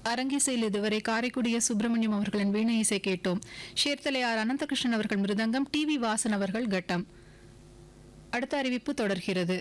அரங்கிசையில் இதுவரை காரைக்குடிய சுப்பிரமணியம் அவர்களின் வீணை இசை கேட்டோம் ஷேர்த்தலையார் அனந்தகிருஷ்ணன் அவர்கள் மிருதங்கம் டி வி வாசன் அவர்கள் கட்டம் அடுத்த அறிவிப்பு தொடர்கிறது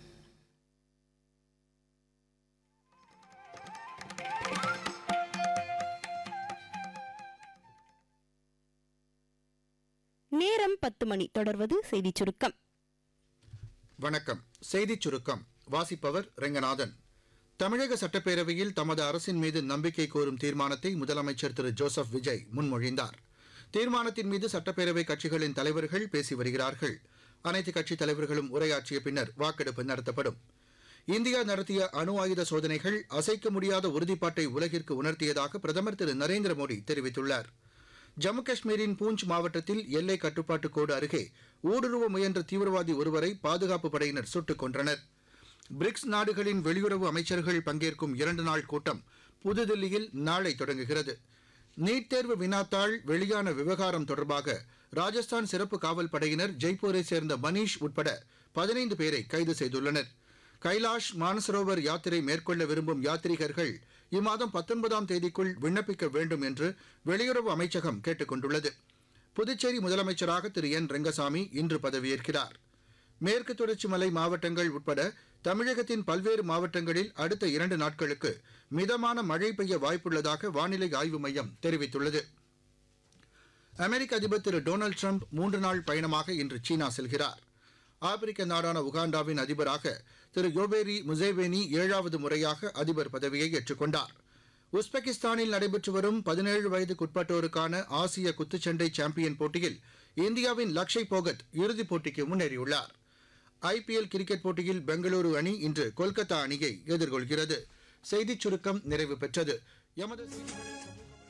நேரம் பத்து மணி தொடர்வது செய்திச் சுருக்கம் வணக்கம் செய்திச் சுருக்கம் வாசிப்பவர் ரெங்கநாதன் தமிழக சட்டப்பேரவையில் தமது அரசின் மீது நம்பிக்கை கோரும் தீர்மானத்தை முதலமைச்சர் திரு ஜோசப் விஜய் முன்மொழிந்தார் தீர்மானத்தின் மீது சட்டப்பேரவை கட்சிகளின் தலைவர்கள் பேசி வருகிறார்கள் அனைத்து கட்சித் தலைவர்களும் உரையாற்றிய பின்னர் வாக்கெடுப்பு நடத்தப்படும் இந்தியா நடத்திய அணு ஆயுத சோதனைகள் அசைக்க முடியாத உறுதிப்பாட்டை உலகிற்கு உணர்த்தியதாக பிரதமர் திரு நரேந்திர மோடி தெரிவித்துள்ளார் ஜம்மு காஷ்மீரின் பூஞ்ச் மாவட்டத்தில் எல்லை கட்டுப்பாட்டு கோடு அருகே ஊடுருவ முயன்ற தீவிரவாதி ஒருவரை பாதுகாப்பு படையினர் சுட்டுக் கொன்றனர் பிரிக்ஸ் நாடுகளின் வெளியுறவு அமைச்சர்கள் பங்கேற்கும் இரண்டு நாள் கூட்டம் புதுதில்லியில் நாளை தொடங்குகிறது நீட் தேர்வு வினாத்தாள் வெளியான விவகாரம் தொடர்பாக ராஜஸ்தான் சிறப்பு காவல் படையினர் ஜெய்ப்பூரை சேர்ந்த மணீஷ் உட்பட பதினைந்து பேரை கைது செய்துள்ளனர் கைலாஷ் மானசரோவர் யாத்திரை மேற்கொள்ள விரும்பும் யாத்ரீகர்கள் இம்மாதம் பத்தொன்பதாம் தேதிக்குள் விண்ணப்பிக்க வேண்டும் என்று வெளியுறவு அமைச்சகம் கேட்டுக் கொண்டுள்ளது புதுச்சேரி முதலமைச்சராக திரு என் ரெங்கசாமி இன்று பதவியேற்கிறார் மேற்கு தொடர்ச்சி மலை மாவட்டங்கள் உட்பட தமிழகத்தின் பல்வேறு மாவட்டங்களில் அடுத்த இரண்டு நாட்களுக்கு மிதமான மழை பெய்ய வாய்ப்புள்ளதாக வானிலை ஆய்வு மையம் தெரிவித்துள்ளது அமெரிக்க அதிபர் திரு டொனால்டு ட்ரம்ப் மூன்று நாள் பயணமாக இன்று சீனா செல்கிறார் ஆப்பிரிக்க நாடான உகாண்டாவின் அதிபராக திரு யோபேரி முசேவேனி ஏழாவது முறையாக அதிபர் பதவியை ஏற்றுக்கொண்டார் உஸ்பெகிஸ்தானில் நடைபெற்று வரும் பதினேழு வயதுக்குட்பட்டோருக்கான ஆசிய குத்துச்சண்டை சாம்பியன் போட்டியில் இந்தியாவின் லக்ஷய் போகத் இறுதிப் போட்டிக்கு முன்னேறியுள்ளார் ஐபிஎல் கிரிக்கெட் போட்டியில் பெங்களூரு அணி இன்று கொல்கத்தா அணியை எதிர்கொள்கிறது செய்திச் சுருக்கம் நிறைவு பெற்றது எமது செய்திகளை சமூக